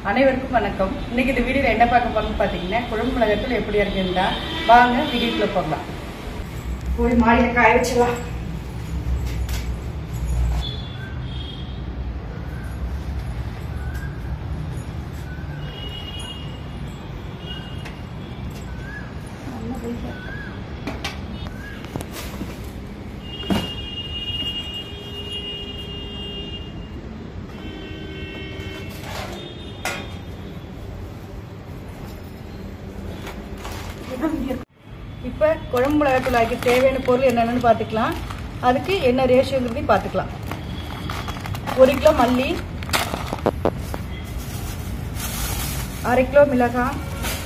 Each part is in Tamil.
அனைவருக்கும் வணக்கம் இன்னைக்கு இந்த வீடியோவில் என்ன பார்க்க போறோம்னு பார்த்தீங்கன்னா குழம்பு மிளகாத்தூள் எப்படி இருக்குன்னா வாங்க வீடியோக்குள்ள போகலாம் போய் மாடியில் காய வச்சிடலாம் இப்போ குழம்பு மிளகாத்தூள் ஆக்கி தேவையான பொருள் என்னென்னு பார்த்துக்கலாம் அதுக்கு என்ன ரேஷியோங்கிறதையும் பார்த்துக்கலாம் ஒரு கிலோ மல்லி அரை கிலோ மிளகாய்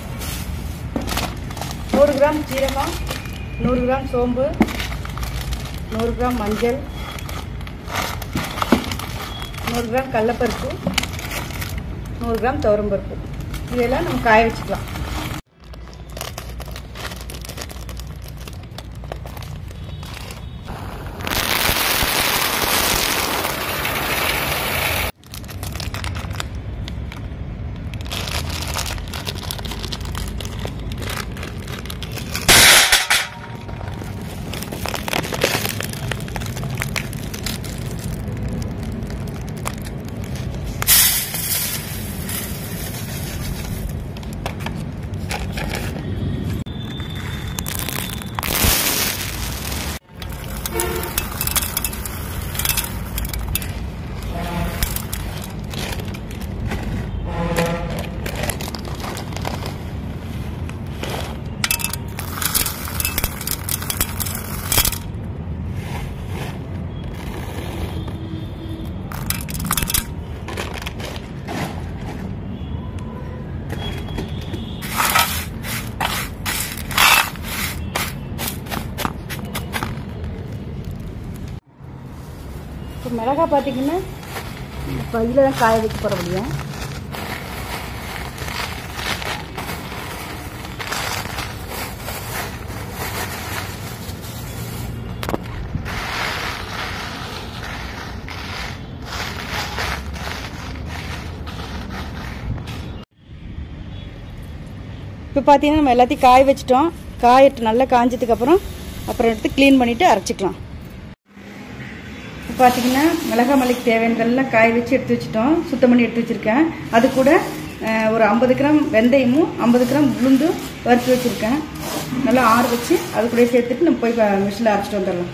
நூறு கிராம் சீரகம் நூறு கிராம் சோம்பு நூறு கிராம் மஞ்சள் நூறு கிராம் கடலப்பருப்பு நூறு கிராம் துவரம்பருப்பு இதெல்லாம் நம்ம காய வச்சுக்கலாம் இப்போ மிளகா பார்த்தீங்கன்னா இப்போ இதில் தான் காய வைக்க போகிற முடியும் இப்போ பார்த்தீங்கன்னா நம்ம எல்லாத்தையும் காய வச்சிட்டோம் காயிட்டு நல்லா காஞ்சதுக்கப்புறம் அப்புறம் எடுத்து க்ளீன் பண்ணிவிட்டு அரைச்சிக்கலாம் இப்போ பார்த்தீங்கன்னா மிளகா மல்லிக்கு தேவையானதெல்லாம் காய வச்சு எடுத்து வச்சுட்டோம் சுத்தம் பண்ணி எடுத்து வச்சுருக்கேன் அது கூட அஹ், ஒரு ஐம்பது கிராம் வெந்தயமும் ஐம்பது கிராம் உளுந்தும் வறுத்து வச்சுருக்கேன் நல்லா ஆற வச்சு அது கூட சேர்த்துட்டு நம்ம போய் மிஷினில் அரைச்சிட்டு வந்துடலாம்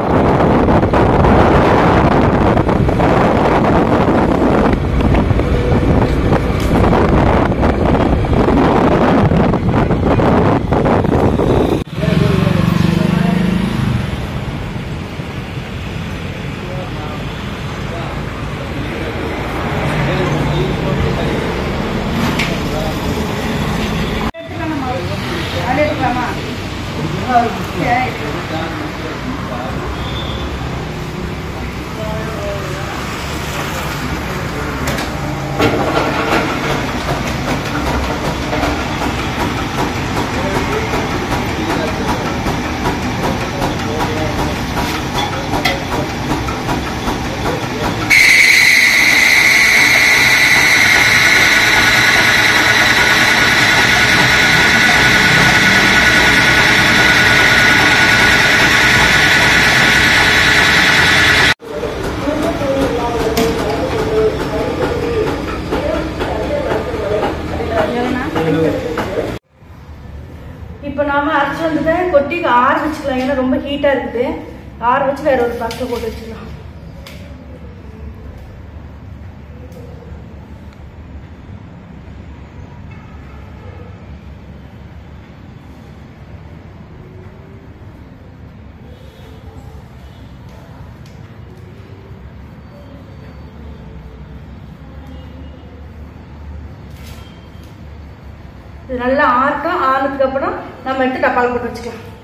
அது எடுக்கலாமா சரி. இப்போ நாம அரைச்சி வந்ததை கொட்டி ஆற வச்சுக்கலாம் ஏன்னா ரொம்ப ஹீட்டாக இருக்குது ஆற வச்சு வேற ஒரு பாத்திரம் போட்டு வச்சுக்கலாம் இது நல்லா ஆறட்டும் ஆறுனதுக்கு அப்புறம் நம்ம எடுத்து டப்பால் போட்டு வச்சுக்கலாம்